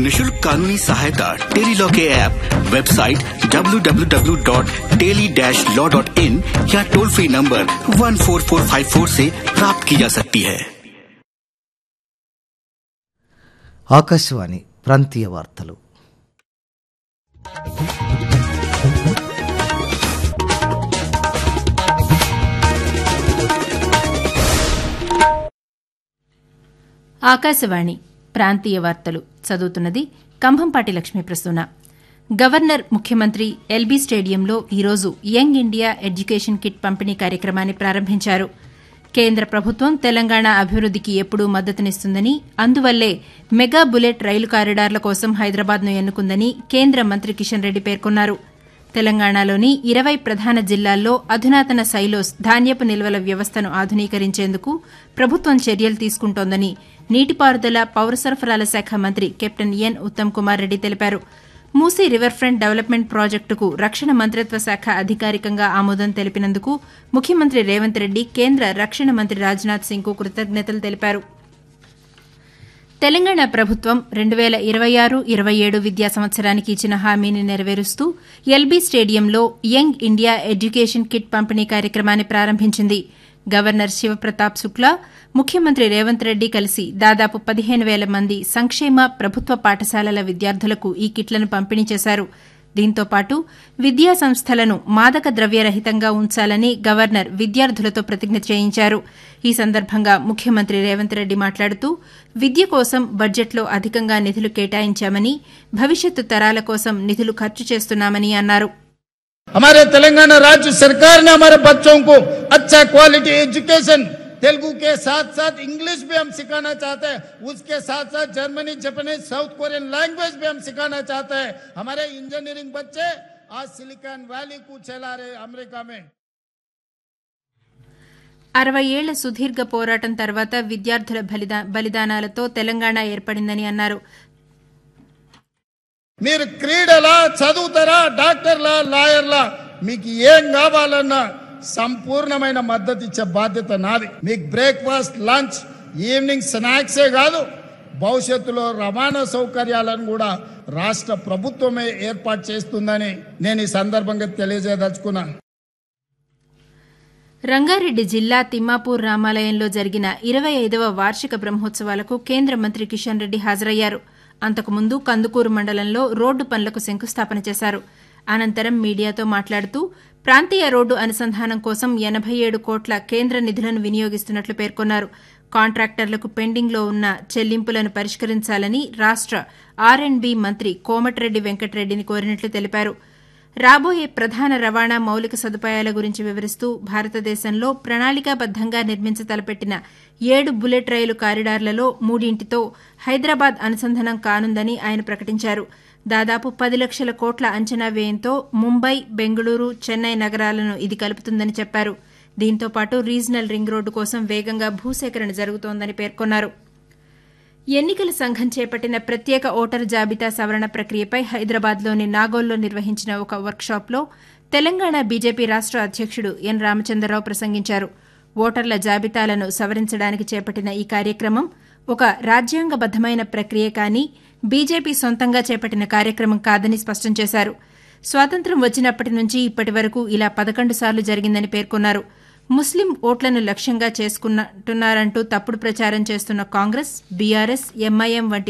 निशुल्क कानूनी सहायता टेली लॉ के ऐप वेबसाइट www.teli-law.in या टोल फ्री नंबर 14454 से प्राप्त की जा सकती है ఆకాశవాణి ప్రాంతీయ వార్తలు ఆకాశవాణి ప్రాంతీయ వార్తలు చదువుతున్నది కంభంపాటి లక్ష్మీ ప్రసూన గవర్నర్ ముఖ్యమంత్రి ఎల్బీ స్టేడియంలో ఈరోజు యంగ్ ఇండియా ఎడ్యుకేషన్ కిట్ పంపిణీ కార్యక్రమాన్ని ప్రారంభించారు కేంద్ర ప్రభుత్వం తెలంగాణ అభివృద్దికి ఎప్పుడూ మద్దతునిస్తుందని అందువల్లే మెగా బుల్లెట్ రైలు కారిడార్ల కోసం హైదరాబాద్ను ఎన్నుకుందని కేంద్ర మంత్రి కిషన్ రెడ్డి పేర్కొన్నారు తెలంగాణలోని ఇరవై ప్రధాన జిల్లాల్లో అధునాతన సైలోస్ ధాన్యపు నిల్వల వ్యవస్థను ఆధునీకరించేందుకు ప్రభుత్వం చర్యలు తీసుకుంటోందని నీటిపారుదల పౌర సరఫరాల శాఖ మంత్రి కెప్టెన్ ఎన్ ఉత్తమ్ కుమార్ రెడ్డి తెలిపారు మూసీ రివర్ ఫ్రంట్ డెవలప్మెంట్ ప్రాజెక్టుకు రక్షణ మంత్రిత్వ శాఖ అధికారికంగా ఆమోదం తెలిపినందుకు ముఖ్యమంత్రి రేవంత్ రెడ్డి కేంద్ర రక్షణ మంత్రి రాజ్నాథ్ సింగ్కు కృతజ్ఞతలు తెలిపారు తెలంగాణ ప్రభుత్వం రెండు వేల ఇరవై ఆరు ఇరవై ఏడు విద్యా సంవత్సరానికి ఇచ్చిన హామీని నెరవేరుస్తూ ఎల్బీ స్టేడియంలో యంగ్ ఇండియా ఎడ్యుకేషన్ కిట్ పంపిణీ కార్యక్రమాన్ని ప్రారంభించింది గవర్నర్ శివప్రతాప్ శుక్లా ముఖ్యమంత్రి రేవంత్ రెడ్డి కలిసి దాదాపు పదిహేను వేల మంది సంక్షేమ ప్రభుత్వ పాఠశాలల విద్యార్థులకు ఈ కిట్లను పంపిణీ చేశారు దీంతో పాటు విద్యా సంస్థలను మాదక ద్రవ్యరహితంగా ఉంచాలని గవర్నర్ విద్యార్థులతో ప్రతిజ్ఞ చేయించారు ఈ సందర్భంగా ముఖ్యమంత్రి రేవంత్ రెడ్డి మాట్లాడుతూ విద్య కోసం బడ్జెట్లో అధికంగా నిధులు కేటాయించామని భవిష్యత్తు తరాల కోసం నిధులు ఖర్చు చేస్తున్నామని అన్నారు हमारे तेलंगाना राज्य सरकार ने हमारे बच्चों को अच्छा क्वालिटी एजुकेशन तेलुगु के साथ साथ इंग्लिश भी हम सिखाना चाहते हैं उसके साथ साथ Germany Japanese South Korean language भी हम सिखाना चाहते हैं हमारे इंजीनियरिंग बच्चे आज सिलिकॉन वैली को चला रहे अमेरिका में అరవై ఏళ్ల సుదీర్ఘ పోరాటం తర్వాత విద్యార్థుల బలిదా- బలిదానాలతో తెలంగాణ ఏర్పడిందని అన్నారు మీరు క్రీడలా చదువుతారా డాక్టర్లా లాయర్లా మీకు ఏం కావాలన్నా సంపూర్ణమైన మద్దతు ఇచ్చే బాధ్యత నాది మీకు బ్రేక్ఫాస్ట్ లంచ్ ఈవినింగ్ స్నాక్సే కాదు భవిష్యత్తులో రవాణా సౌకర్యాలను కూడా రాష్ట్ర ప్రభుత్వమే ఏర్పాటు చేస్తుందని నేను ఈ సందర్భంగా తెలియజేయదలుచుకున్నా రంగారెడ్డి జిల్లా తిమ్మాపూర్ రామాలయంలో జరిగిన ఇరవై ఐదవ వార్షిక బ్రహ్మోత్సవాలకు కేంద్ర మంత్రి కిషన్ రెడ్డి హాజరయ్యారు అంతకుముందు కందుకూరు మండలంలో రోడ్డు పనులకు శంకుస్థాపన చేశారు అనంతరం మీడియాతో మాట్లాడుతూ ప్రాంతీయ రోడ్డు అనుసంధానం కోసం ఎనబై ఏడు కోట్ల కేంద్ర నిధులను వినియోగిస్తున్నట్లు పేర్కొన్నారు కాంట్రాక్టర్లకు పెండింగ్లో ఉన్న చెల్లింపులను పరిష్కరించాలని రాష్ట ఆర్ అండ్ బి మంత్రి కోమటిరెడ్డి వెంకటరెడ్డిని కోరినట్లు తెలిపారు రాబోయే ప్రధాన రవాణా మౌలిక సదుపాయాల గురించి వివరిస్తూ భారతదేశంలో ప్రణాళికాబద్దంగా నిర్మించ తలపెట్టిన ఏడు బుల్లెట్ రైలు కారిడార్లలో మూడింటితో హైదరాబాద్ అనుసంధానం కానుందని ఆయన ప్రకటించారు దాదాపు పది లక్షల కోట్ల అంచనా వ్యయంతో ముంబై బెంగళూరు చెన్నై నగరాలను ఇది కలుపుతుందని చెప్పారు దీంతో పాటు రీజనల్ రింగ్ రోడ్డు కోసం వేగంగా భూసేకరణ జరుగుతోందని పేర్కొన్నారు ఎన్నికల సంఘం చేపట్టిన ప్రత్యేక ఓటరు జాబితా సవరణ ప్రక్రియపై హైదరాబాద్లోని నాగోల్లో నిర్వహించిన ఒక వర్క్షాప్లో తెలంగాణ బీజేపీ రాష్ట అధ్యక్షుడు ఎన్ రామచంద్రరావు ప్రసంగించారు ఓటర్ల జాబితాలను సవరించడానికి చేపట్టిన ఈ కార్యక్రమం ఒక రాజ్యాంగబద్దమైన ప్రక్రియ కానీ బీజేపీ సొంతంగా చేపట్టిన కార్యక్రమం కాదని స్పష్టం చేశారు స్వాతంత్ర్యం వచ్చినప్పటి నుంచి ఇప్పటి వరకు ఇలా పదకొండు సార్లు జరిగిందని పేర్కొన్నారు ముస్లిం ఓట్లను లక్ష్యంగా చేసుకుంటున్నారంటూ తప్పుడు ప్రచారం చేస్తున్న కాంగ్రెస్ బీఆర్ఎస్ ఎంఐఎం వంటి